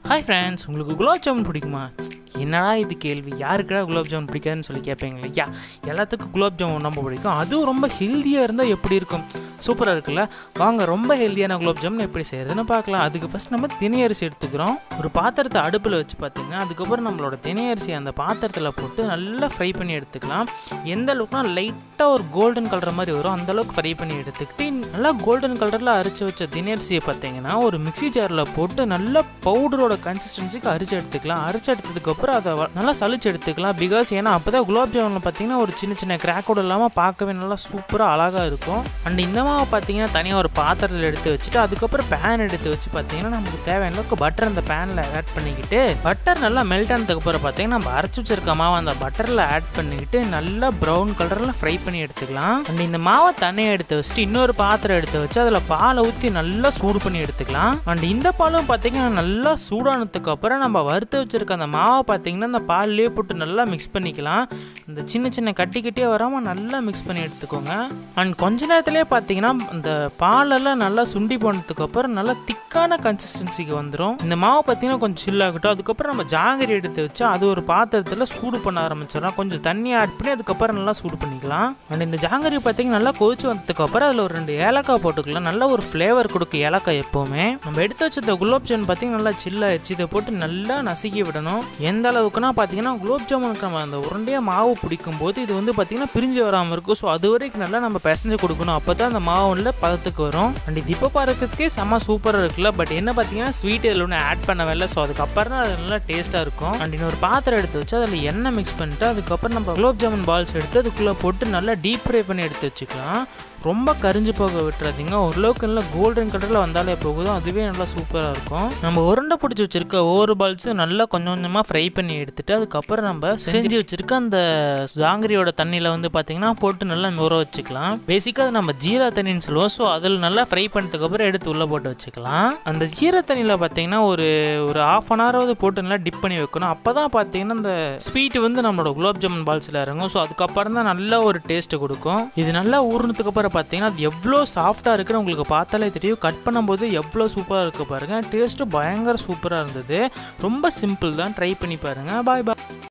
hi friends உங்களுக்கு குலாப் ஜாமுன் பிடிக்குமா என்னடா இது கேள்வி யாருக்குடா குலாப் ஜாமுன் பிடிக்காதுன்னு சொல்லி கேட்பீங்க இல்லையா எல்லாத்துக்கும் குலாப் ஜாமுன் ரொம்ப பிடிக்கும் அதுவும் ரொம்ப ஹெல்த்தியாக இருந்தால் எப்படி இருக்கும் சூப்பராக இருக்குல்ல வாங்க ரொம்ப ஹெல்த்தியான குலாப் ஜாமுன் எப்படி செய்யறதுன்னு பார்க்கலாம் அதுக்கு ஃபஸ்ட் நம்ம தினை அரிசி எடுத்துக்கிறோம் ஒரு பாத்திரத்தை அடுப்பில் வச்சு பார்த்தீங்கன்னா அதுக்கப்புறம் நம்மளோட தினை அரிசி அந்த பாத்திரத்தில் போட்டு நல்லா ஃப்ரை பண்ணி எடுத்துக்கலாம் எந்த அளவுக்குனா லைட்டாக ஒரு கோல்டன் கலர் மாதிரி வரும் அந்த அளவுக்கு ஃப்ரை பண்ணி எடுத்துக்கிட்டு நல்லா கோல்டன் கலரில் அரைச்சி வச்ச தினை அரிசியை பார்த்தீங்கன்னா ஒரு மிக்ஸி ஜாரில் போட்டு நல்ல பவுடரோட கன்சிஸ்டன்சிக்கு அரிச்சு எடுத்துக்கலாம் அரைச்சு எடுத்ததுக்கப்புறம் அதை வ- நல்லா சலிச்சு எடுத்துக்கலாம் பிகாஸ் ஏன்னா அப்போ தான் குலாப் ஜாமுனில் பார்த்தீங்கன்னா ஒரு சின்ன சின்ன கிராக்கோட இல்லாமல் பார்க்கவே நல்லா சூப்பராக அழகாக இருக்கும் அண்ட் இந்த மாவை பார்த்தீங்கன்னா தனியாக ஒரு பாத்திரத்தில் எடுத்து வச்சுட்டு அதுக்கப்புறம் பேன் எடுத்து வச்சு பார்த்தீங்கன்னா நமக்கு தேவையான அளவுக்கு பட்டர் அந்த பேனில் ஆட் பண்ணிக்கிட்டு பட்டர் நல்லா மெல்ட் ஆனதுக்கப்புறம் பார்த்தீங்கன்னா நம்ம அரைச்சி வச்சிருக்க மாவை அந்த பட்டரில் ஆட் பண்ணிக்கிட்டு நல்லா ப்ரௌன் கலரில் ஃப்ரை பண்ணி எடுத்துக்கலாம் அண்ட் இந்த மாவை தனியாக எடுத்து வச்சுட்டு இன்னொரு பாத்திரம் எடுத்து வச்சு அதில் பாலை ஊற்றி நல்லா சூடு பண்ணி எடுத்துக்கலாம் அண்ட் இந்த பாலும் பார்த்தீங்கன்னா நல்லா சூடானதுக்கு அப்புறம் நம்ம வறுத்து வச்சிருக்க அந்த மாவை பார்த்தீங்கன்னா அந்த பால்லேயே போட்டு நல்லா மிக்ஸ் பண்ணிக்கலாம் இந்த சின்ன சின்ன கட்டி கட்டியே வராமல் நல்லா மிக்ஸ் பண்ணி எடுத்துக்கோங்க அண்ட் கொஞ்ச நேரத்திலே பார்த்தீங்கன்னா இந்த பாலெல்லாம் நல்லா சுண்டி போனதுக்கு அப்புறம் நல்லா திக்கான கன்சிஸ்டன்சிக்கு வந்துடும் இந்த மாவு பார்த்தீங்கன்னா கொஞ்சம் chill ஆகட்டும் அதுக்கப்புறம் நம்ம ஜாங்கிரி எடுத்து வச்சு அது ஒரு பாத்திரத்தில் சூடு பண்ண ஆரம்பிச்சிடலாம் கொஞ்சம் தண்ணி ஆட் பண்ணி அதுக்கப்புறம் நல்லா சூடு பண்ணிக்கலாம் அண்ட் இந்த ஜாங்கிரி பார்த்தீங்கன்னா நல்லா கொதிச்சு வந்ததுக்கு அப்புறம் அதில் ஒரு ரெண்டு ஏலக்காய் போட்டுக்கலாம் நல்ல ஒரு ஃப்ளேவர் கொடுக்க ஏலக்காய் எப்போவுமே நம்ம எடுத்து வச்ச குலோப் ஜாமுன் பார்த்தீங்கன்னா நல்லா chill ஆயிடுச்சு இதை போட்டு நல்லா நசுக்கி விடணும் எந்த அளவுக்குன்னா பார்த்தீங்கன்னா குலோப் ஜாமுனுக்கு நம்ம அந்த உருண்டையாக மாவு பிடிக்கும் போது இது வந்து பார்த்தீங்கன்னா பிரிஞ்சு வராமல் இருக்கும் ஸோ அது வரைக்கும் நல்லா நம்ம பிசைஞ்சு கொடுக்கணும் அப்போ தான் அந்த மாவுல பதத்துக்கு வரும் அண்ட் இது இப்போ பார்க்கறதுக்கே செம்ம சூப்பராக இருக்குல்ல பட் என்ன பார்த்தீங்கன்னா ஸ்வீட் இதில் ஒன்று ஆட் பண்ணவே இல்லை ஸோ அதுக்கப்புறம் தான் அது நல்லா டேஸ்ட்டாக இருக்கும் அண்ட் இன்னொரு பாத்திரம் எடுத்து வச்சு அதில் எண்ணெய் மிக்ஸ் பண்ணிட்டு அதுக்கப்புறம் நம்ம குலோப் ஜாமுன் பால்ஸ் எடுத்து அதுக்குள்ளே போட்டு நல்லா டீப் ஃப்ரை பண்ணி எடுத்து வச்சுக்கலாம் ரொம்ப கரிஞ்சு போக விட்டுறாதீங்க ஓரளவுக்கு நல்லா கோல்டன் கலரில் வந்தாலே போகுதோ அதுவே நல்லா சூப்பராக இருக்கும் நம்ம உருண்டை பிடிச்சி வச்சிருக்க ஒவ்வொரு பால்ஸும் நல்லா கொஞ்சம் கொஞ்சமாக ஃப்ரை பண்ணி எடுத்துட்டு அதுக்கப்புறம் நம்ம செஞ்சு வச்சிருக்க அந்த ஜாங்கிரியோட தண்ணியில் வந்து பார்த்தீங்கன்னா போட்டு நல்லா ஊற வச்சுக்கலாம் பேசிக்காக அது நம்ம ஜீரா தண்ணின்னு சொல்லுவோம் ஸோ அதில் நல்லா ஃப்ரை பண்ணதுக்கப்புறம் எடுத்து உள்ளே போட்டு வச்சுக்கலாம் அந்த ஜீரா தண்ணியில் பார்த்தீங்கன்னா ஒரு ஒரு ஆஃப் அன் ஹவராவது போட்டு நல்லா டிப் பண்ணி வைக்கணும் அப்போ தான் பார்த்தீங்கன்னா அந்த ஸ்வீட் வந்து நம்மளோட குலாப் ஜாமுன் பால்ஸில் இறங்கும் ஸோ அதுக்கப்புறம் தான் நல்ல ஒரு டேஸ்ட்டு கொடுக்கும் இது நல்லா ஊறினதுக்கு அப்புறம் பார்த்தீங்கன்னா அது எவ்வளோ சாஃப்டாக இருக்குன்னு உங்களுக்கு பார்த்தாலே தெரியும் கட் பண்ணும்போது எவ்வளோ சூப்பராக இருக்கு பாருங்க டேஸ்ட்டும் பயங்கர சூப்பராக இருந்தது ரொம்ப சிம்பிள் தான் ட்ரை பண்ணி பாருங்க பாய் பாய்